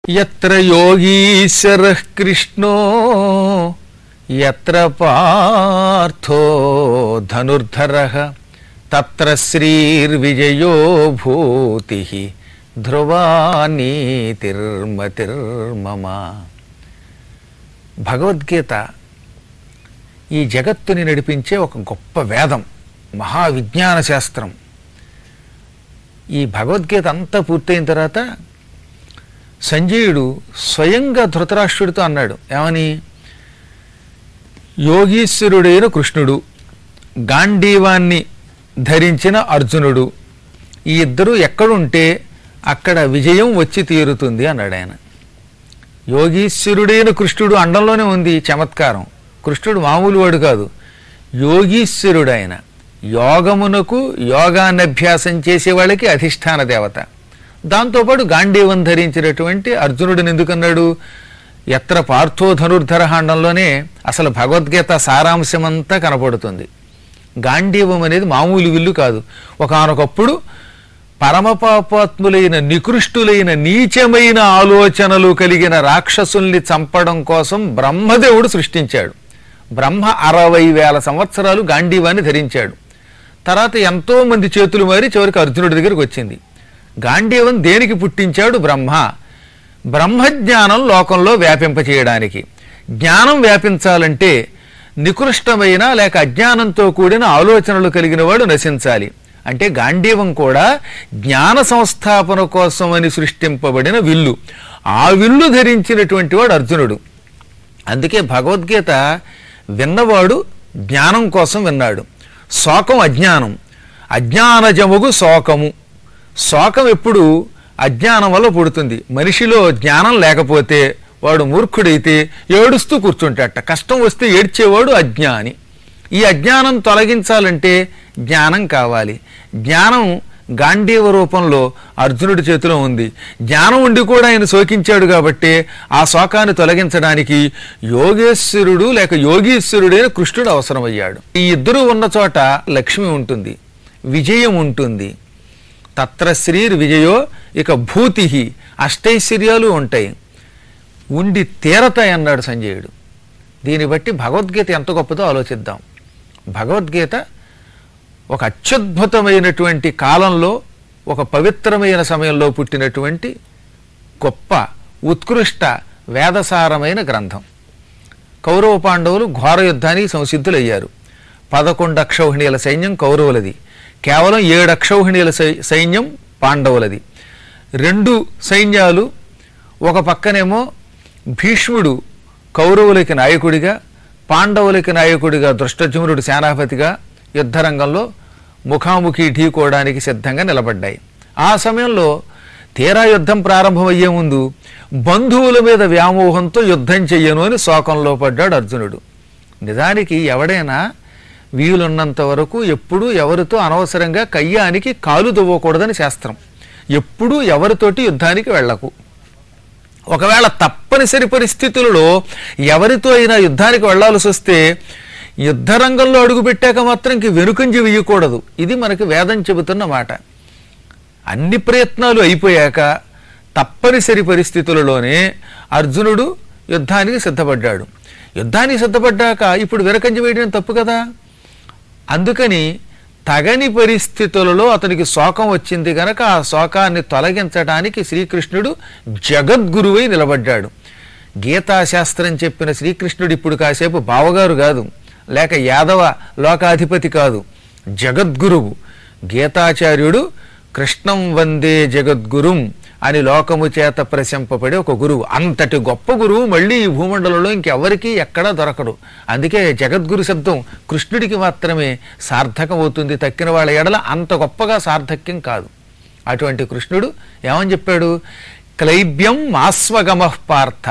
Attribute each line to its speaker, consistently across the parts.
Speaker 1: ఎత్ర యోగీశ్వర కృష్ణో ఎత్ర పార్థో ధనుర్ధర తత్ర శ్రీర్విజయో భూతి ధ్రువా నీతిర్మతిర్మమ భగవద్గీత ఈ జగత్తుని నడిపించే ఒక గొప్ప వేదం మహావిజ్ఞాన శాస్త్రం ఈ భగవద్గీత అంతా పూర్తయిన తర్వాత సంజయుడు స్వయంగా ధృతరాష్ట్రుడితో అన్నాడు ఏమని యోగీశ్వరుడైన కృష్ణుడు గాంధీవాన్ని ధరించిన అర్జునుడు ఈ ఇద్దరు ఎక్కడుంటే అక్కడ విజయం వచ్చి తీరుతుంది అన్నాడు ఆయన యోగీశ్వరుడైన కృష్ణుడు అండంలోనే ఉంది ఈ చమత్కారం కృష్ణుడు మామూలు వాడు కాదు యోగీశ్వరుడు ఆయన యోగమునకు యోగాన్ని అభ్యాసం చేసే వాళ్ళకి అధిష్టాన దేవత దాంతోపాటు గాంధీవం ధరించినటువంటి అర్జునుడిని ఎందుకన్నాడు ఎత్ర పార్థో ధనుర్ధర అండంలోనే అసలు భగవద్గీత సారాంశమంతా కనపడుతుంది గాంధీవం అనేది మామూలు విల్లు కాదు ఒకనొకప్పుడు పరమపాపాత్ములైన నికృష్టులైన నీచమైన ఆలోచనలు కలిగిన రాక్షసుల్ని చంపడం కోసం బ్రహ్మదేవుడు సృష్టించాడు బ్రహ్మ అరవై వేల సంవత్సరాలు గాంధీవాన్ని ధరించాడు తర్వాత ఎంతో మంది చేతులు మారి చివరికి అర్జునుడి దగ్గరికి వచ్చింది గాంధీవం దేనికి పుట్టించాడు బ్రహ్మ బ్రహ్మజ్ఞానం లోకంలో వ్యాపింపచేయడానికి జ్ఞానం వ్యాపించాలంటే నికృష్టమైన లేక అజ్ఞానంతో కూడిన ఆలోచనలు కలిగిన వాడు నశించాలి అంటే గాంధీవం కూడా జ్ఞాన సంస్థాపన కోసం అని సృష్టింపబడిన విల్లు ఆ విల్లు ధరించినటువంటి వాడు అర్జునుడు అందుకే భగవద్గీత విన్నవాడు జ్ఞానం కోసం విన్నాడు శోకం అజ్ఞానం అజ్ఞానజముగు శోకము శోకం ఎప్పుడు అజ్ఞానం వల్ల పుడుతుంది మనిషిలో జ్ఞానం లేకపోతే వాడు మూర్ఖుడైతే ఏడుస్తూ కూర్చుంటాట కష్టం వస్తే ఏడ్చేవాడు అజ్ఞాని ఈ అజ్ఞానం తొలగించాలంటే జ్ఞానం కావాలి జ్ఞానం గాంధీవ రూపంలో అర్జునుడి చేతిలో ఉంది జ్ఞానం ఉండి కూడా ఆయన శోకించాడు కాబట్టి ఆ శోకాన్ని తొలగించడానికి యోగేశ్వరుడు లేక యోగీశ్వరుడైన కృష్ణుడు అవసరమయ్యాడు ఈ ఇద్దరు ఉన్న చోట లక్ష్మి ఉంటుంది విజయం ఉంటుంది తత్ర శ్రీర్ విజయో ఇక భూతి అష్టైశ్వర్యాలు ఉంటాయి ఉండి తీరతాయి అన్నాడు సంజయుడు దీన్ని బట్టి భగవద్గీత ఎంత గొప్పదో ఆలోచిద్దాం భగవద్గీత ఒక అత్యద్భుతమైనటువంటి కాలంలో ఒక పవిత్రమైన సమయంలో పుట్టినటువంటి గొప్ప ఉత్కృష్ట వేదసారమైన గ్రంథం కౌరవ పాండవులు ఘోర యుద్ధానికి సంసిద్ధులయ్యారు పదకొండు అక్షౌహిణీల సైన్యం కౌరవులది కేవలం ఏడు అక్షౌహిణీల సై- సైన్యం పాండవులది రెండు సైన్యాలు ఒక పక్కనేమో భీష్ముడు కౌరవులకి నాయకుడిగా పాండవులకి నాయకుడిగా దృష్టజుమ్నుడు సేనాపతిగా యుద్ధరంగంలో ముఖాముఖి ఢీకోవడానికి సిద్ధంగా నిలబడ్డాయి ఆ సమయంలో తీరా యుద్ధం ప్రారంభమయ్యే ముందు బంధువుల మీద వ్యామోహంతో యుద్ధం చెయ్యను అని శోకంలో పడ్డాడు అర్జునుడు నిజానికి ఎవడైనా వీలున్నంత వరకు ఎప్పుడూ ఎవరితో అనవసరంగా కయ్యానికి కాలు దువ్వకూడదని శాస్త్రం ఎప్పుడూ ఎవరితోటి యుద్ధానికి వెళ్ళకు ఒకవేళ తప్పనిసరి పరిస్థితులలో ఎవరితో అయినా యుద్ధానికి వెళ్లాల్సి వస్తే యుద్ధరంగంలో అడుగుపెట్టాక మాత్రం ఇంక వెనుకంజి వేయకూడదు ఇది మనకి వేదం చెబుతున్న మాట అన్ని ప్రయత్నాలు అయిపోయాక తప్పనిసరి పరిస్థితులలోనే అర్జునుడు యుద్ధానికి సిద్ధపడ్డాడు యుద్ధానికి సిద్ధపడ్డాక ఇప్పుడు వెనకంజి వేయడం తప్పు కదా అందుకని తగని పరిస్థితులలో అతనికి శోకం వచ్చింది గనక ఆ శోకాన్ని తొలగించడానికి శ్రీకృష్ణుడు జగద్గురువై నిలబడ్డాడు గీతాశాస్త్రం చెప్పిన శ్రీకృష్ణుడు ఇప్పుడు కాసేపు బావగారు కాదు లేక యాదవ లోకాధిపతి కాదు జగద్గురువు గీతాచార్యుడు కృష్ణం వందే జగద్గురుం అని లోకము చేత ప్రశంపబడే ఒక గురువు అంతటి గొప్ప గురువు మళ్ళీ ఈ భూమండలంలో ఇంకెవరికీ ఎక్కడా దొరకడు అందుకే జగద్గురు శబ్దం కృష్ణుడికి మాత్రమే సార్థకం అవుతుంది తక్కిన వాళ్ళ ఎడల అంత గొప్పగా సార్థక్యం కాదు అటువంటి కృష్ణుడు ఏమని చెప్పాడు క్లైబ్యం ఆస్వగమ పార్థ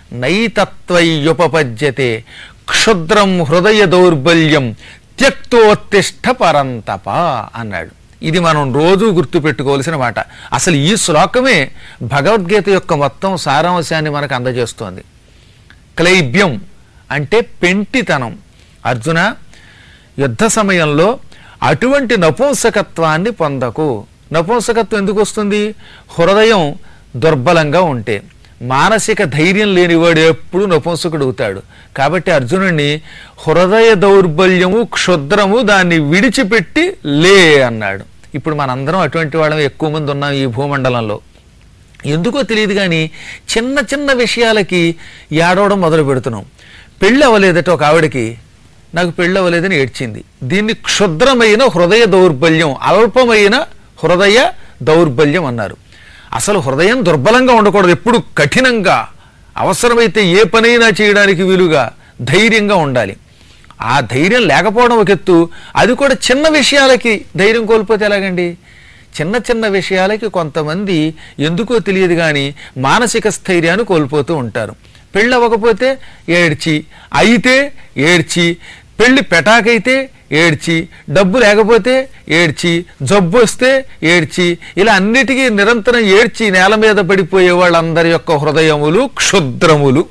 Speaker 1: నైతత్వయుపపద్యతే క్షుద్రం హృదయ దౌర్బల్యం త్యక్తోత్తిష్ట పరంతప అన్నాడు ఇది మనం రోజు గుర్తుపెట్టుకోవాల్సిన మాట అసలు ఈ శ్లోకమే భగవద్గీత యొక్క మొత్తం సారాంశాన్ని మనకు అందజేస్తోంది క్లైబ్యం అంటే పెంటితనం అర్జున యుద్ధ సమయంలో అటువంటి నపుంసకత్వాన్ని పొందకు నపుంసకత్వం ఎందుకు వస్తుంది హృదయం దుర్బలంగా ఉంటే మానసిక ధైర్యం లేనివాడు ఎప్పుడు నపుంసకుడు అవుతాడు కాబట్టి అర్జునుడిని హృదయ దౌర్బల్యము క్షుద్రము దాన్ని విడిచిపెట్టి లే అన్నాడు ఇప్పుడు మనందరం అటువంటి వాళ్ళం ఎక్కువ మంది ఉన్నాం ఈ భూమండలంలో ఎందుకో తెలియదు కానీ చిన్న చిన్న విషయాలకి ఏడవడం మొదలు పెడుతున్నాం పెళ్ళి అవ్వలేదట ఒక ఆవిడకి నాకు పెళ్ళి అవ్వలేదని ఏడ్చింది దీన్ని క్షుద్రమైన హృదయ దౌర్బల్యం అల్పమైన హృదయ దౌర్బల్యం అన్నారు అసలు హృదయం దుర్బలంగా ఉండకూడదు ఎప్పుడు కఠినంగా అవసరమైతే ఏ పనైనా చేయడానికి వీలుగా ధైర్యంగా ఉండాలి ఆ ధైర్యం లేకపోవడం ఒక ఎత్తు అది కూడా చిన్న విషయాలకి ధైర్యం కోల్పోతే ఎలాగండి చిన్న చిన్న విషయాలకి కొంతమంది ఎందుకో తెలియదు కానీ మానసిక స్థైర్యాన్ని కోల్పోతూ ఉంటారు పెళ్ళి అవ్వకపోతే ఏడ్చి అయితే ఏడ్చి పెళ్లి పెటాకైతే ఏడ్చి డబ్బు లేకపోతే ఏడ్చి జబ్బు వస్తే ఏడ్చి ఇలా అన్నిటికీ నిరంతరం ఏడ్చి నేల మీద పడిపోయే వాళ్ళందరి యొక్క హృదయములు క్షుద్రములు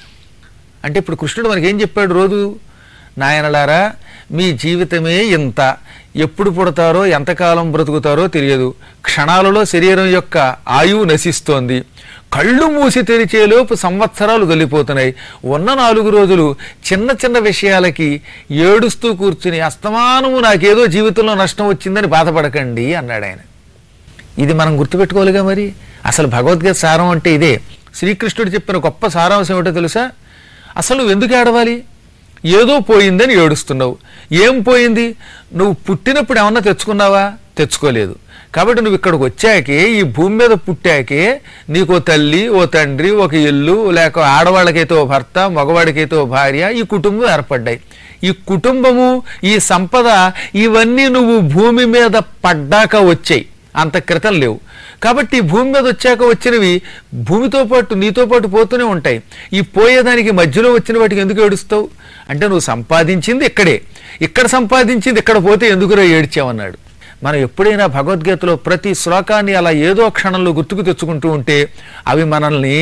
Speaker 1: అంటే ఇప్పుడు కృష్ణుడు మనకి ఏం చెప్పాడు రోజు నాయనలారా మీ జీవితమే ఇంత ఎప్పుడు పుడతారో ఎంతకాలం బ్రతుకుతారో తెలియదు క్షణాలలో శరీరం యొక్క ఆయువు నశిస్తోంది కళ్ళు మూసి తెరిచేలోపు సంవత్సరాలు తొలిపోతున్నాయి ఉన్న నాలుగు రోజులు చిన్న చిన్న విషయాలకి ఏడుస్తూ కూర్చుని అస్తమానము నాకేదో జీవితంలో నష్టం వచ్చిందని బాధపడకండి అన్నాడు ఆయన ఇది మనం గుర్తుపెట్టుకోవాలిగా మరి అసలు భగవద్గీత సారం అంటే ఇదే శ్రీకృష్ణుడు చెప్పిన గొప్ప సారాంశం ఏమిటో తెలుసా అసలు నువ్వు ఎందుకు ఏడవాలి ఏదో పోయిందని ఏడుస్తున్నావు ఏం పోయింది నువ్వు పుట్టినప్పుడు ఏమన్నా తెచ్చుకున్నావా తెచ్చుకోలేదు కాబట్టి నువ్వు ఇక్కడికి వచ్చాకే ఈ భూమి మీద పుట్టాకే నీకు ఓ తల్లి ఓ తండ్రి ఒక ఇల్లు లేక ఆడవాళ్ళకైతే ఓ భర్త మగవాడికైతే ఓ భార్య ఈ కుటుంబం ఏర్పడ్డాయి ఈ కుటుంబము ఈ సంపద ఇవన్నీ నువ్వు భూమి మీద పడ్డాక వచ్చాయి అంత క్రితం లేవు కాబట్టి ఈ భూమి మీద వచ్చాక వచ్చినవి భూమితో పాటు నీతో పాటు పోతూనే ఉంటాయి ఈ పోయేదానికి మధ్యలో వచ్చిన వాటికి ఎందుకు ఏడుస్తావు అంటే నువ్వు సంపాదించింది ఇక్కడే ఇక్కడ సంపాదించింది ఇక్కడ పోతే ఎందుకురా ఏడ్చావన్నాడు మనం ఎప్పుడైనా భగవద్గీతలో ప్రతి శ్లోకాన్ని అలా ఏదో క్షణంలో గుర్తుకు తెచ్చుకుంటూ ఉంటే అవి మనల్ని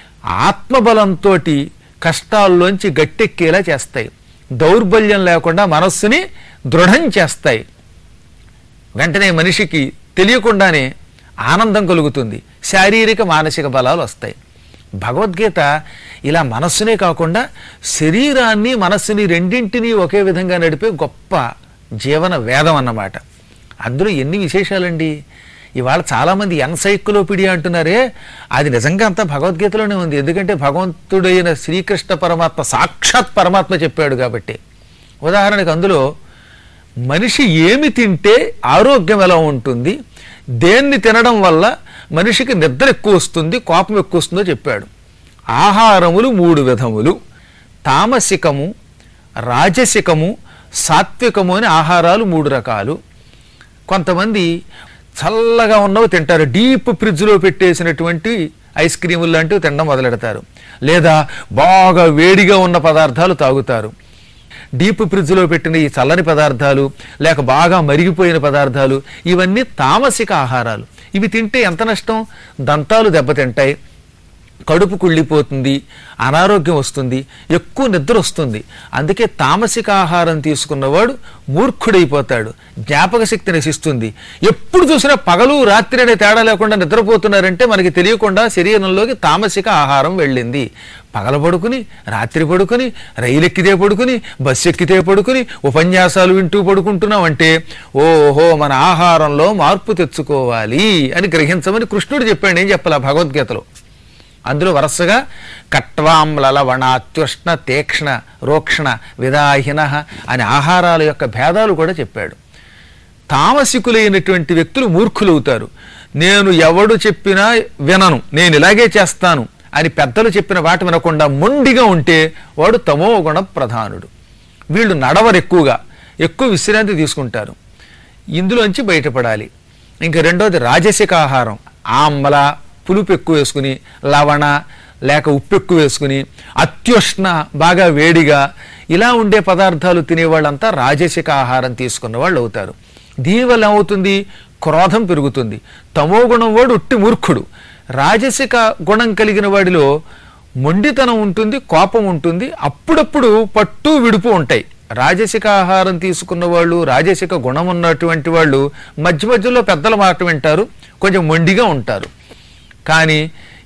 Speaker 1: ఆత్మబలంతో కష్టాల్లోంచి గట్టెక్కేలా చేస్తాయి దౌర్బల్యం లేకుండా మనస్సుని దృఢం చేస్తాయి వెంటనే మనిషికి తెలియకుండానే ఆనందం కలుగుతుంది శారీరక మానసిక బలాలు వస్తాయి భగవద్గీత ఇలా మనస్సునే కాకుండా శరీరాన్ని మనస్సుని రెండింటినీ ఒకే విధంగా నడిపే గొప్ప జీవన వేదం అన్నమాట అందులో ఎన్ని విశేషాలండి ఇవాళ చాలామంది ఎన్సైక్లోపీడియా అంటున్నారే అది నిజంగా అంతా భగవద్గీతలోనే ఉంది ఎందుకంటే భగవంతుడైన శ్రీకృష్ణ పరమాత్మ సాక్షాత్ పరమాత్మ చెప్పాడు కాబట్టి ఉదాహరణకు అందులో మనిషి ఏమి తింటే ఆరోగ్యం ఎలా ఉంటుంది దేన్ని తినడం వల్ల మనిషికి నిద్ర ఎక్కువ వస్తుంది కోపం ఎక్కువ వస్తుందో చెప్పాడు ఆహారములు మూడు విధములు తామసికము రాజసికము సాత్వికము అని ఆహారాలు మూడు రకాలు కొంతమంది చల్లగా ఉన్నవి తింటారు డీప్ ఫ్రిడ్జ్లో పెట్టేసినటువంటి ఐస్ క్రీములు లాంటివి తినడం మొదలెడతారు లేదా బాగా వేడిగా ఉన్న పదార్థాలు తాగుతారు డీప్ ఫ్రిడ్జ్లో పెట్టిన ఈ చల్లని పదార్థాలు లేక బాగా మరిగిపోయిన పదార్థాలు ఇవన్నీ తామసిక ఆహారాలు ఇవి తింటే ఎంత నష్టం దంతాలు దెబ్బతింటాయి కడుపు కుళ్ళిపోతుంది అనారోగ్యం వస్తుంది ఎక్కువ నిద్ర వస్తుంది అందుకే తామసిక ఆహారం తీసుకున్నవాడు మూర్ఖుడైపోతాడు జ్ఞాపక శక్తి నశిస్తుంది ఎప్పుడు చూసినా పగలు రాత్రి అనే తేడా లేకుండా నిద్రపోతున్నారంటే మనకి తెలియకుండా శరీరంలోకి తామసిక ఆహారం వెళ్ళింది పగల పడుకుని రాత్రి పడుకుని రైలు ఎక్కితే పడుకుని బస్సు ఎక్కితే పడుకుని ఉపన్యాసాలు వింటూ పడుకుంటున్నాం అంటే ఓహో మన ఆహారంలో మార్పు తెచ్చుకోవాలి అని గ్రహించమని కృష్ణుడు చెప్పాడు ఏం చెప్పాల భగవద్గీతలో అందులో వరుసగా కట్వాంల లవణాత్యుష్ణ తీక్ష్ణ రోక్షణ విదాహిన అనే ఆహారాల యొక్క భేదాలు కూడా చెప్పాడు తామసికులైనటువంటి వ్యక్తులు మూర్ఖులవుతారు నేను ఎవడు చెప్పినా వినను నేను ఇలాగే చేస్తాను అని పెద్దలు చెప్పిన వాటి వినకుండా మొండిగా ఉంటే వాడు తమో గుణ ప్రధానుడు వీళ్ళు నడవరు ఎక్కువగా ఎక్కువ విశ్రాంతి తీసుకుంటారు ఇందులోంచి బయటపడాలి ఇంకా రెండోది రాజసిక ఆహారం ఆమ్ల పులుపు ఎక్కువ వేసుకుని లవణ లేక ఉప్పు ఎక్కువ వేసుకుని అత్యుష్ణ బాగా వేడిగా ఇలా ఉండే పదార్థాలు తినేవాళ్ళంతా రాజసిక ఆహారం తీసుకున్న వాళ్ళు అవుతారు దీనివల్ల ఏమవుతుంది క్రోధం పెరుగుతుంది తమో గుణం వాడు ఉట్టి మూర్ఖుడు రాజసిక గుణం కలిగిన వాడిలో మొండితనం ఉంటుంది కోపం ఉంటుంది అప్పుడప్పుడు పట్టు విడుపు ఉంటాయి రాజసిక ఆహారం తీసుకున్న వాళ్ళు రాజసిక గుణం ఉన్నటువంటి వాళ్ళు మధ్య మధ్యలో పెద్దల మాట వింటారు కొంచెం మొండిగా ఉంటారు కానీ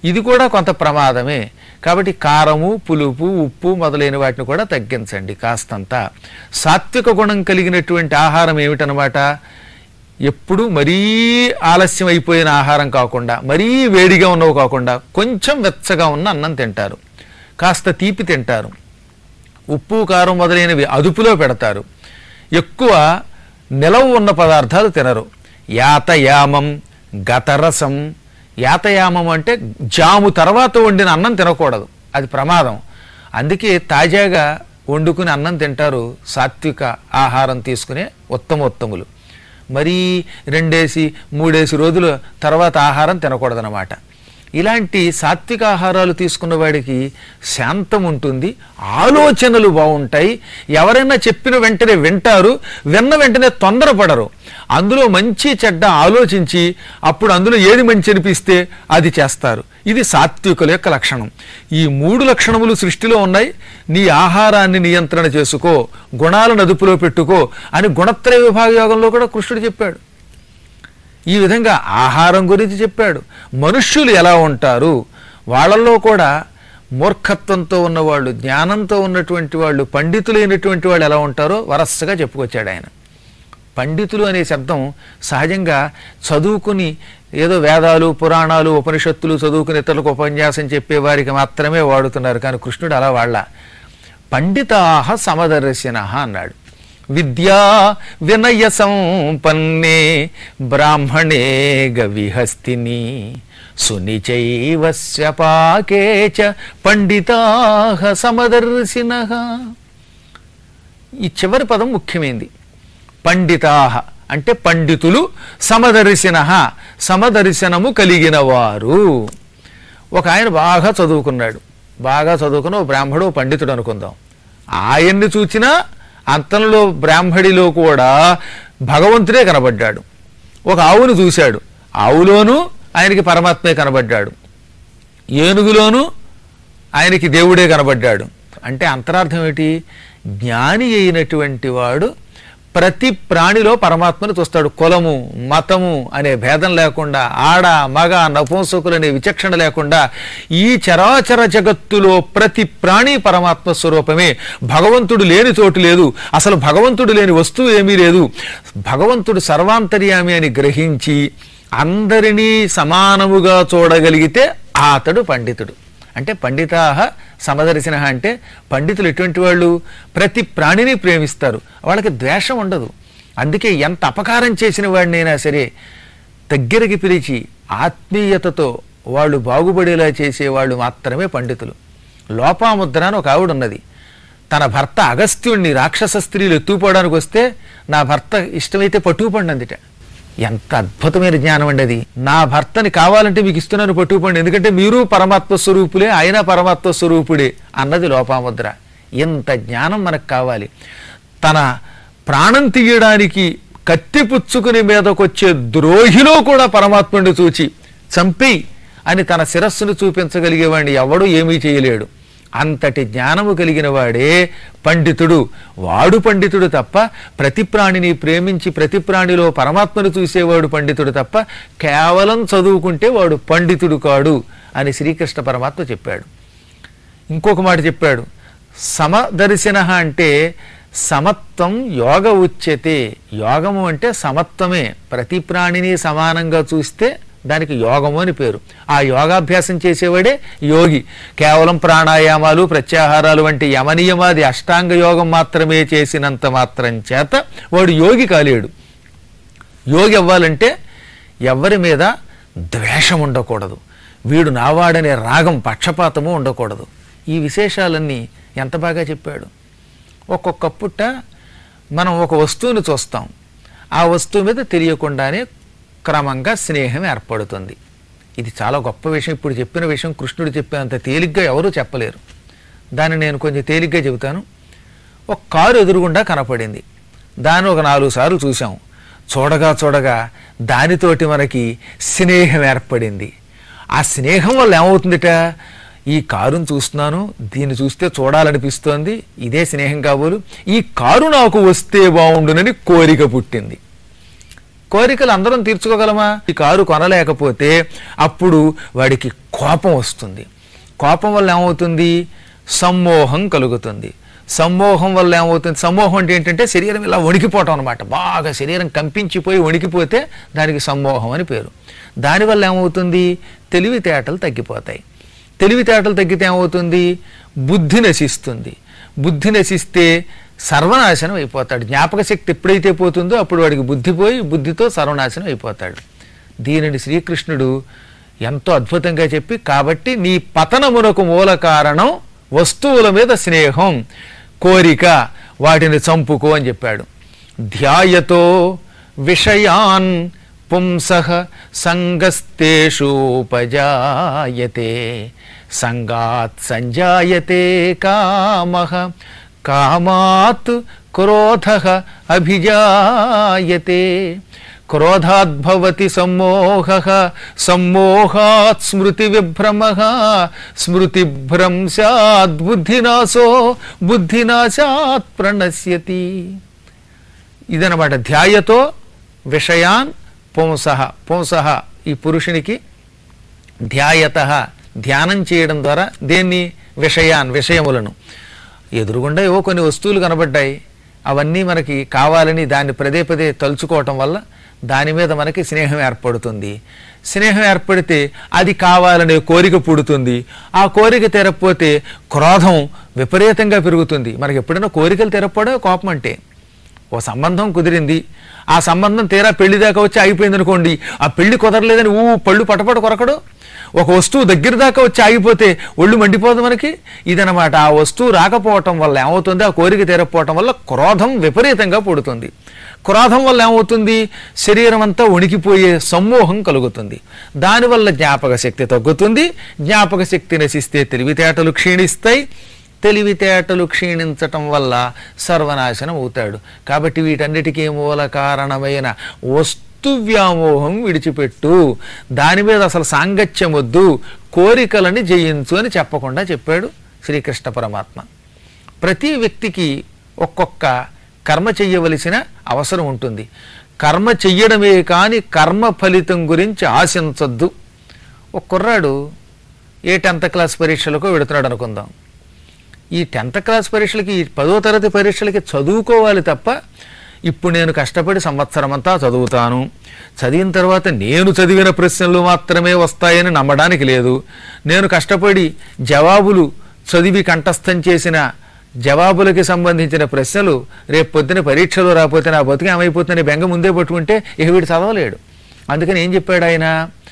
Speaker 1: ఇది కూడా కొంత ప్రమాదమే కాబట్టి కారము పులుపు ఉప్పు మొదలైన వాటిని కూడా తగ్గించండి కాస్తంత సాత్విక గుణం కలిగినటువంటి ఆహారం ఏమిటనమాట ఎప్పుడు మరీ ఆలస్యం అయిపోయిన ఆహారం కాకుండా మరీ వేడిగా ఉన్నవి కాకుండా కొంచెం వెచ్చగా ఉన్న అన్నం తింటారు కాస్త తీపి తింటారు ఉప్పు కారం మొదలైనవి అదుపులో పెడతారు ఎక్కువ నిలవ ఉన్న పదార్థాలు తినరు యాతయామం గతరసం యాతయామం అంటే జాము తర్వాత వండిన అన్నం తినకూడదు అది ప్రమాదం అందుకే తాజాగా వండుకుని అన్నం తింటారు సాత్విక ఆహారం తీసుకునే ఉత్తమోత్తములు మరీ రెండేసి మూడేసి రోజుల తర్వాత ఆహారం తినకూడదనమాట ఇలాంటి సాత్విక ఆహారాలు తీసుకున్న వాడికి శాంతం ఉంటుంది ఆలోచనలు బాగుంటాయి ఎవరైనా చెప్పిన వెంటనే వింటారు విన్న వెంటనే తొందరపడరు అందులో మంచి చెడ్డ ఆలోచించి అప్పుడు అందులో ఏది మంచి అనిపిస్తే అది చేస్తారు ఇది సాత్వికుల యొక్క లక్షణం ఈ మూడు లక్షణములు సృష్టిలో ఉన్నాయి నీ ఆహారాన్ని నియంత్రణ చేసుకో గుణాలను అదుపులో పెట్టుకో అని గుణత్రయ విభాగ యోగంలో కూడా కృష్ణుడు చెప్పాడు ఈ విధంగా ఆహారం గురించి చెప్పాడు మనుష్యులు ఎలా ఉంటారు వాళ్ళల్లో కూడా మూర్ఖత్వంతో ఉన్నవాళ్ళు జ్ఞానంతో ఉన్నటువంటి వాళ్ళు పండితులైనటువంటి వాళ్ళు ఎలా ఉంటారో వరసగా చెప్పుకొచ్చాడు ఆయన పండితులు అనే శబ్దం సహజంగా చదువుకుని ఏదో వేదాలు పురాణాలు ఉపనిషత్తులు చదువుకుని ఇతరులకు ఉపన్యాసం చెప్పేవారికి మాత్రమే వాడుతున్నారు కానీ కృష్ణుడు అలా వాళ్ళ పండితాహ సమదర్శిన అన్నాడు విద్యా వినయ సంపన్నే బ్రాహ్మణే గవిహస్తిని సునిచైవ స్వపాకే చ పండితాహ సమదర్శిన ఈ చివరి పదం ముఖ్యమైంది పండితాహ అంటే పండితులు సమదర్శిన సమదర్శనము కలిగిన వారు ఒక ఆయన బాగా చదువుకున్నాడు బాగా చదువుకున్న ఓ బ్రాహ్మడు ఓ పండితుడు అనుకుందాం ఆయన్ని చూచినా అంతంలో బ్రాహ్మడిలో కూడా భగవంతుడే కనబడ్డాడు ఒక ఆవును చూశాడు ఆవులోనూ ఆయనకి పరమాత్మే కనబడ్డాడు ఏనుగులోనూ ఆయనకి దేవుడే కనబడ్డాడు అంటే అంతరార్థం ఏంటి జ్ఞాని అయినటువంటి వాడు ప్రతి ప్రాణిలో పరమాత్మను చూస్తాడు కులము మతము అనే భేదం లేకుండా ఆడ మగ నపుంసకులు అనే విచక్షణ లేకుండా ఈ చరాచర జగత్తులో ప్రతి ప్రాణి పరమాత్మ స్వరూపమే భగవంతుడు లేని చోటు లేదు అసలు భగవంతుడు లేని వస్తువు ఏమీ లేదు భగవంతుడు సర్వాంతర్యామి అని గ్రహించి అందరినీ సమానముగా చూడగలిగితే అతడు పండితుడు అంటే పండితాహ సమదర్శన అంటే పండితులు ఎటువంటి వాళ్ళు ప్రతి ప్రాణిని ప్రేమిస్తారు వాళ్ళకి ద్వేషం ఉండదు అందుకే ఎంత అపకారం చేసిన వాడినైనా సరే దగ్గరికి పిలిచి ఆత్మీయతతో వాళ్ళు బాగుపడేలా చేసేవాళ్ళు మాత్రమే పండితులు లోపాముద్ర అని ఒక ఆవిడ ఉన్నది తన భర్త అగస్త్యుణ్ణి రాక్షస స్త్రీలు ఎత్తుకుపోవడానికి వస్తే నా భర్త ఇష్టమైతే పట్టుకుపండి అందిట ఎంత అద్భుతమైన జ్ఞానం అండి అది నా భర్తని కావాలంటే మీకు ఇస్తున్నాను పట్టుకుపండి ఎందుకంటే మీరు పరమాత్మ స్వరూపులే ఆయన పరమాత్మ స్వరూపుడే అన్నది లోపాముద్ర ఇంత జ్ఞానం మనకు కావాలి తన ప్రాణం తీయడానికి కత్తి పుచ్చుకుని మీదకొచ్చే ద్రోహిలో కూడా పరమాత్ముడిని చూచి చంపి అని తన శిరస్సును చూపించగలిగేవాడిని ఎవడూ ఏమీ చేయలేడు అంతటి జ్ఞానము కలిగిన వాడే పండితుడు వాడు పండితుడు తప్ప ప్రతి ప్రాణిని ప్రేమించి ప్రతి ప్రాణిలో పరమాత్మను చూసేవాడు పండితుడు తప్ప కేవలం చదువుకుంటే వాడు పండితుడు కాడు అని శ్రీకృష్ణ పరమాత్మ చెప్పాడు ఇంకొక మాట చెప్పాడు సమదర్శన అంటే సమత్వం యోగ ఉచ్యతే యోగము అంటే సమత్వమే ప్రతి ప్రాణిని సమానంగా చూస్తే దానికి యోగము అని పేరు ఆ యోగాభ్యాసం చేసేవాడే యోగి కేవలం ప్రాణాయామాలు ప్రత్యాహారాలు వంటి యమనియమాది అష్టాంగ యోగం మాత్రమే చేసినంత మాత్రం చేత వాడు యోగి కాలేడు యోగి అవ్వాలంటే ఎవరి మీద ద్వేషం ఉండకూడదు వీడు నావాడనే రాగం పక్షపాతము ఉండకూడదు ఈ విశేషాలన్నీ ఎంత బాగా చెప్పాడు ఒక్కొక్క పుట్ట మనం ఒక వస్తువుని చూస్తాం ఆ వస్తువు మీద తెలియకుండానే క్రమంగా స్నేహం ఏర్పడుతుంది ఇది చాలా గొప్ప విషయం ఇప్పుడు చెప్పిన విషయం కృష్ణుడు చెప్పినంత తేలిగ్గా ఎవరూ చెప్పలేరు దాన్ని నేను కొంచెం తేలిగ్గా చెబుతాను ఒక కారు ఎదురుగుండా కనపడింది దాన్ని ఒక నాలుగు సార్లు చూసాం చూడగా చూడగా దానితోటి మనకి స్నేహం ఏర్పడింది ఆ స్నేహం వల్ల ఏమవుతుందిట ఈ కారును చూస్తున్నాను దీన్ని చూస్తే చూడాలనిపిస్తోంది ఇదే స్నేహం కాబోలు ఈ కారు నాకు వస్తే బాగుండునని కోరిక పుట్టింది కోరికలు అందరం తీర్చుకోగలమా ఈ కారు కొనలేకపోతే అప్పుడు వాడికి కోపం వస్తుంది కోపం వల్ల ఏమవుతుంది సమ్మోహం కలుగుతుంది సమ్మోహం వల్ల ఏమవుతుంది సమ్మోహం అంటే ఏంటంటే శరీరం ఇలా వణికిపోవటం అనమాట బాగా శరీరం కంపించిపోయి వణికిపోతే దానికి సమ్మోహం అని పేరు దానివల్ల ఏమవుతుంది తెలివితేటలు తగ్గిపోతాయి తెలివితేటలు తగ్గితే ఏమవుతుంది బుద్ధి నశిస్తుంది బుద్ధి నశిస్తే సర్వనాశనం అయిపోతాడు జ్ఞాపక శక్తి ఎప్పుడైతే పోతుందో అప్పుడు వాడికి బుద్ధి పోయి బుద్ధితో సర్వనాశనం అయిపోతాడు దీనిని శ్రీకృష్ణుడు ఎంతో అద్భుతంగా చెప్పి కాబట్టి నీ పతనమునకు మూల కారణం వస్తువుల మీద స్నేహం కోరిక వాటిని చంపుకో అని చెప్పాడు ధ్యాయతో విషయాన్ పుంసః సంగస్తేషూపజాయతే సంగాత్ సంజాయతే కామః కామాత్ క్రోధ అభిజాయతే క్రోధాద్భవతి సమ్మోహ సమ్మోహాత్ స్మృతి విభ్రమ స్మృతిభ్రంశాత్ బుద్ధినాశో బుద్ధినాశాత్ ప్రణశ్యతి ఇదనమాట ధ్యాయతో విషయాన్ పుంసః పుంసః ఈ పురుషునికి ధ్యాయత ధ్యానం చేయడం ద్వారా దేన్ని విషయాన్ విషయములను ఎదురుగుండా ఏవో కొన్ని వస్తువులు కనబడ్డాయి అవన్నీ మనకి కావాలని దాన్ని పదే పదే తలుచుకోవటం వల్ల దాని మీద మనకి స్నేహం ఏర్పడుతుంది స్నేహం ఏర్పడితే అది కావాలనే కోరిక పుడుతుంది ఆ కోరిక తెరకపోతే క్రోధం విపరీతంగా పెరుగుతుంది మనకి ఎప్పుడైనా కోరికలు తెరపడే కోపం అంటే ఓ సంబంధం కుదిరింది ఆ సంబంధం తీరా పెళ్లి దాకా వచ్చి ఆగిపోయింది అనుకోండి ఆ పెళ్లి కుదరలేదని ఊ పళ్ళు పటపట కొరకడు ఒక వస్తువు దగ్గర దాకా వచ్చి ఆగిపోతే ఒళ్ళు మండిపోదు మనకి ఇదనమాట ఆ వస్తువు రాకపోవటం వల్ల ఏమవుతుంది ఆ కోరిక తీరకపోవటం వల్ల క్రోధం విపరీతంగా పుడుతుంది క్రోధం వల్ల ఏమవుతుంది శరీరం అంతా వణికిపోయే సమ్మోహం కలుగుతుంది దానివల్ల జ్ఞాపక శక్తి తగ్గుతుంది జ్ఞాపక శక్తి నశిస్తే తెలివితేటలు క్షీణిస్తాయి తెలివితేటలు క్షీణించటం వల్ల సర్వనాశనం అవుతాడు కాబట్టి వీటన్నిటికీ మూల కారణమైన వస్తు వ్యామోహం విడిచిపెట్టు దాని మీద అసలు సాంగత్యం వద్దు కోరికలని జయించు అని చెప్పకుండా చెప్పాడు శ్రీకృష్ణ పరమాత్మ ప్రతి వ్యక్తికి ఒక్కొక్క కర్మ చెయ్యవలసిన అవసరం ఉంటుంది కర్మ చెయ్యడమే కానీ కర్మ ఫలితం గురించి ఆశించొద్దు ఒక కుర్రాడు ఏ టెన్త్ క్లాస్ పరీక్షలకు వెడుతున్నాడు అనుకుందాం ఈ టెన్త్ క్లాస్ పరీక్షలకి ఈ పదో తరగతి పరీక్షలకి చదువుకోవాలి తప్ప ఇప్పుడు నేను కష్టపడి సంవత్సరం అంతా చదువుతాను చదివిన తర్వాత నేను చదివిన ప్రశ్నలు మాత్రమే వస్తాయని నమ్మడానికి లేదు నేను కష్టపడి జవాబులు చదివి కంఠస్థం చేసిన జవాబులకి సంబంధించిన ప్రశ్నలు రేపు పొద్దున పరీక్షలో రాకపోతే నా బతుకు ఏమైపోతుందని బెంగ ముందే పట్టుకుంటే ఇక వీడు చదవలేడు అందుకని ఏం చెప్పాడు ఆయన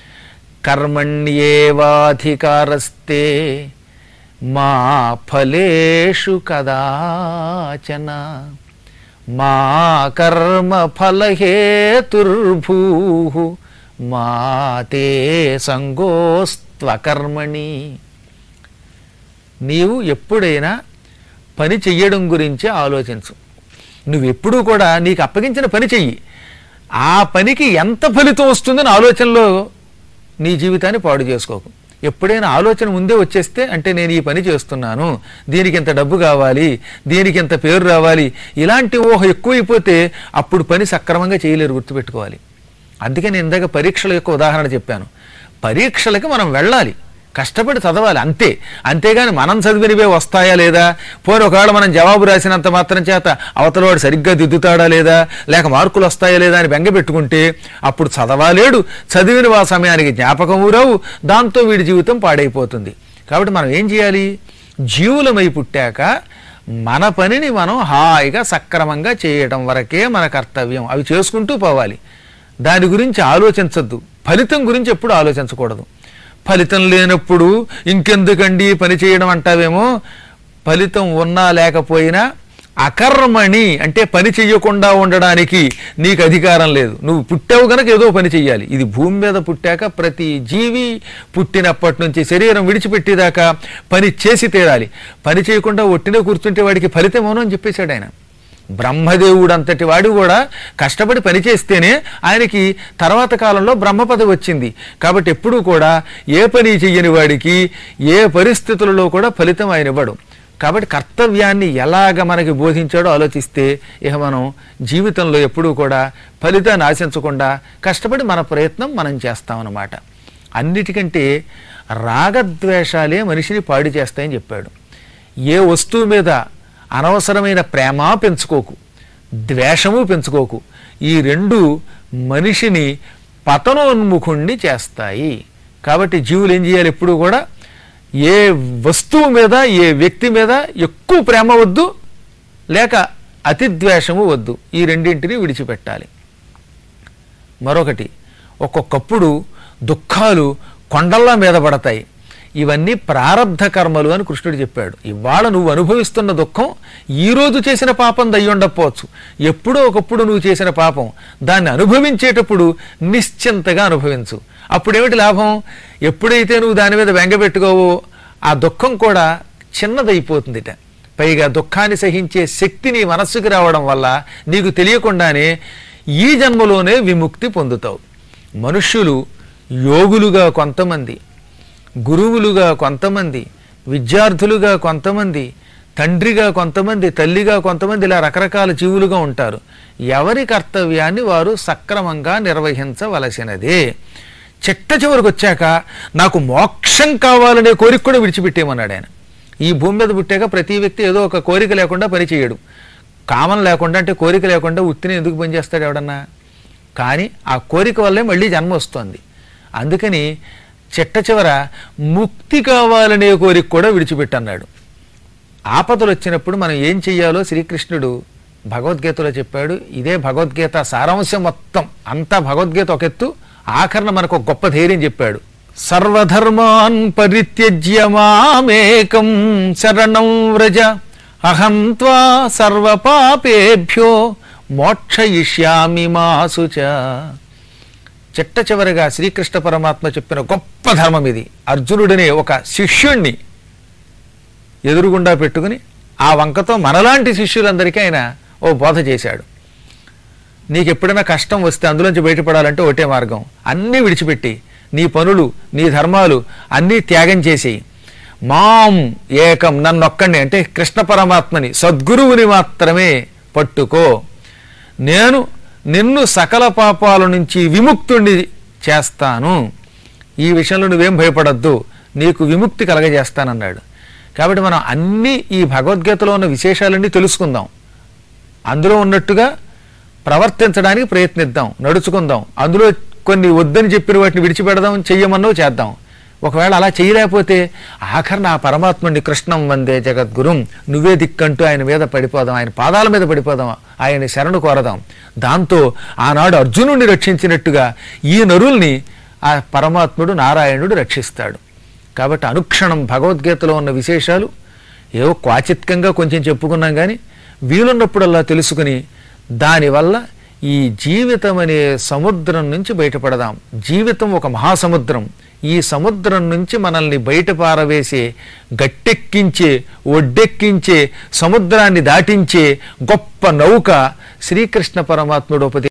Speaker 1: కర్మణ్యేవాధికారస్తే మా ఫలేషు కదాచన మా కర్మ ఫలహేతుర్భూ మా తే సంగోస్త్వకర్మణి నీవు ఎప్పుడైనా పని చెయ్యడం గురించి ఆలోచించు నువ్వు ఎప్పుడూ కూడా నీకు అప్పగించిన పని చెయ్యి ఆ పనికి ఎంత ఫలితం వస్తుందని ఆలోచనలో నీ జీవితాన్ని పాడు చేసుకోకు ఎప్పుడైనా ఆలోచన ముందే వచ్చేస్తే అంటే నేను ఈ పని చేస్తున్నాను దీనికి ఇంత డబ్బు కావాలి దీనికి ఇంత పేరు రావాలి ఇలాంటి ఊహ ఎక్కువైపోతే అప్పుడు పని సక్రమంగా చేయలేరు గుర్తుపెట్టుకోవాలి అందుకే నేను ఇందాక పరీక్షల యొక్క ఉదాహరణ చెప్పాను పరీక్షలకి మనం వెళ్ళాలి కష్టపడి చదవాలి అంతే అంతేగాని మనం చదివినవే వస్తాయా లేదా పోనీ ఒకవేళ మనం జవాబు రాసినంత మాత్రం చేత అవతలవాడు సరిగ్గా దిద్దుతాడా లేదా లేక మార్కులు వస్తాయా లేదా అని బెంగ పెట్టుకుంటే అప్పుడు చదవాలేడు చదివిన ఆ సమయానికి జ్ఞాపకము రావు దాంతో వీడి జీవితం పాడైపోతుంది కాబట్టి మనం ఏం చేయాలి జీవులమై పుట్టాక మన పనిని మనం హాయిగా సక్రమంగా చేయడం వరకే మన కర్తవ్యం అవి చేసుకుంటూ పోవాలి దాని గురించి ఆలోచించద్దు ఫలితం గురించి ఎప్పుడు ఆలోచించకూడదు ఫలితం లేనప్పుడు ఇంకెందుకండి పని చేయడం అంటావేమో ఫలితం ఉన్నా లేకపోయినా అకర్మణి అంటే పని చెయ్యకుండా ఉండడానికి నీకు అధికారం లేదు నువ్వు పుట్టావు గనక ఏదో పని చెయ్యాలి ఇది భూమి మీద పుట్టాక ప్రతి జీవి పుట్టినప్పటి నుంచి శరీరం విడిచిపెట్టేదాకా పని చేసి తీరాలి పని చేయకుండా ఒట్టినే కూర్చుంటే వాడికి ఫలితం అవును అని చెప్పేశాడు ఆయన బ్రహ్మదేవుడు అంతటి వాడు కూడా కష్టపడి పనిచేస్తేనే ఆయనకి తర్వాత కాలంలో బ్రహ్మ పదవి వచ్చింది కాబట్టి ఎప్పుడూ కూడా ఏ పని చెయ్యని వాడికి ఏ పరిస్థితులలో కూడా ఫలితం ఆయన ఇవ్వడు కాబట్టి కర్తవ్యాన్ని ఎలాగ మనకి బోధించాడో ఆలోచిస్తే ఇక మనం జీవితంలో ఎప్పుడూ కూడా ఫలితాన్ని ఆశించకుండా కష్టపడి మన ప్రయత్నం మనం చేస్తామన్నమాట అన్నిటికంటే రాగద్వేషాలే మనిషిని పాడు చేస్తాయని చెప్పాడు ఏ వస్తువు మీద అనవసరమైన ప్రేమ పెంచుకోకు ద్వేషము పెంచుకోకు ఈ రెండు మనిషిని పతనోన్ముఖుణ్ణి చేస్తాయి కాబట్టి జీవులు ఏం చేయాలి ఎప్పుడు కూడా ఏ వస్తువు మీద ఏ వ్యక్తి మీద ఎక్కువ ప్రేమ వద్దు లేక అతి ద్వేషము వద్దు ఈ రెండింటిని విడిచిపెట్టాలి మరొకటి ఒక్కొక్కప్పుడు దుఃఖాలు కొండల్లా మీద పడతాయి ఇవన్నీ ప్రారబ్ధ కర్మలు అని కృష్ణుడు చెప్పాడు ఇవాళ నువ్వు అనుభవిస్తున్న దుఃఖం ఈ రోజు చేసిన పాపం దయ్యి ఉండకపోవచ్చు ఎప్పుడో ఒకప్పుడు నువ్వు చేసిన పాపం దాన్ని అనుభవించేటప్పుడు నిశ్చింతగా అనుభవించు అప్పుడేమిటి లాభం ఎప్పుడైతే నువ్వు దాని మీద వెంగబెట్టుకోవో ఆ దుఃఖం కూడా చిన్నదైపోతుందిట పైగా దుఃఖాన్ని సహించే శక్తి నీ మనస్సుకి రావడం వల్ల నీకు తెలియకుండానే ఈ జన్మలోనే విముక్తి పొందుతావు మనుష్యులు యోగులుగా కొంతమంది గురువులుగా కొంతమంది విద్యార్థులుగా కొంతమంది తండ్రిగా కొంతమంది తల్లిగా కొంతమంది ఇలా రకరకాల జీవులుగా ఉంటారు ఎవరి కర్తవ్యాన్ని వారు సక్రమంగా నిర్వహించవలసినదే చిట్ట చివరికి వచ్చాక నాకు మోక్షం కావాలనే కోరిక కూడా విడిచిపెట్టేమన్నాడు ఆయన ఈ భూమి మీద పుట్టాక ప్రతి వ్యక్తి ఏదో ఒక కోరిక లేకుండా పని చేయడు కామం లేకుండా అంటే కోరిక లేకుండా ఉత్తిని ఎందుకు పనిచేస్తాడు ఎవడన్నా కానీ ఆ కోరిక వల్లే మళ్ళీ జన్మ వస్తుంది అందుకని చిట్ట చివర ముక్తి కావాలనే కోరిక కూడా విడిచిపెట్టన్నాడు ఆపదలు వచ్చినప్పుడు మనం ఏం చెయ్యాలో శ్రీకృష్ణుడు భగవద్గీతలో చెప్పాడు ఇదే భగవద్గీత సారాంశం మొత్తం అంతా భగవద్గీత ఒక ఎత్తు ఆఖరణ మనకు ఒక గొప్ప ధైర్యం చెప్పాడు సర్వధర్మాన్ పరిత్యజ్య మామేకం శరణం వ్రజ అహం త్వా సర్వపాపేభ్యో మోక్షయిష్యామి మాసుచ చిట్ట చివరిగా శ్రీకృష్ణ పరమాత్మ చెప్పిన గొప్ప ధర్మం ఇది అర్జునుడనే ఒక శిష్యుణ్ణి ఎదురుగుండా పెట్టుకుని ఆ వంకతో మనలాంటి శిష్యులందరికీ ఆయన ఓ బోధ చేశాడు నీకు ఎప్పుడైనా కష్టం వస్తే అందులోంచి బయటపడాలంటే ఒకటే మార్గం అన్నీ విడిచిపెట్టి నీ పనులు నీ ధర్మాలు అన్నీ త్యాగం చేసి మాం ఏకం నన్నొక్కండి అంటే కృష్ణ పరమాత్మని సద్గురువుని మాత్రమే పట్టుకో నేను నిన్ను సకల పాపాల నుంచి విముక్తుణ్ణి చేస్తాను ఈ విషయంలో నువ్వేం భయపడద్దు నీకు విముక్తి కలగజేస్తానన్నాడు కాబట్టి మనం అన్ని ఈ భగవద్గీతలో ఉన్న విశేషాలన్నీ తెలుసుకుందాం అందులో ఉన్నట్టుగా ప్రవర్తించడానికి ప్రయత్నిద్దాం నడుచుకుందాం అందులో కొన్ని వద్దని చెప్పిన వాటిని విడిచిపెడదాం చెయ్యమన్నో చేద్దాం ఒకవేళ అలా చేయలేకపోతే ఆఖరణ ఆ పరమాత్ముడిని కృష్ణం వందే జగద్గురుం నువ్వే దిక్కంటూ ఆయన మీద పడిపోదాం ఆయన పాదాల మీద పడిపోదాం ఆయన శరణు కోరదాం దాంతో ఆనాడు అర్జునుడిని రక్షించినట్టుగా ఈ నరుల్ని ఆ పరమాత్ముడు నారాయణుడు రక్షిస్తాడు కాబట్టి అనుక్షణం భగవద్గీతలో ఉన్న విశేషాలు ఏవో క్వాచిత్కంగా కొంచెం చెప్పుకున్నాం కానీ వీలున్నప్పుడల్లా తెలుసుకుని దానివల్ల ఈ జీవితం అనే సముద్రం నుంచి బయటపడదాం జీవితం ఒక మహాసముద్రం ఈ సముద్రం నుంచి మనల్ని బయట పారవేసే గట్టెక్కించే ఒడ్డెక్కించే సముద్రాన్ని దాటించే గొప్ప నౌక శ్రీకృష్ణ పరమాత్ముడు ఉపదేశించాడు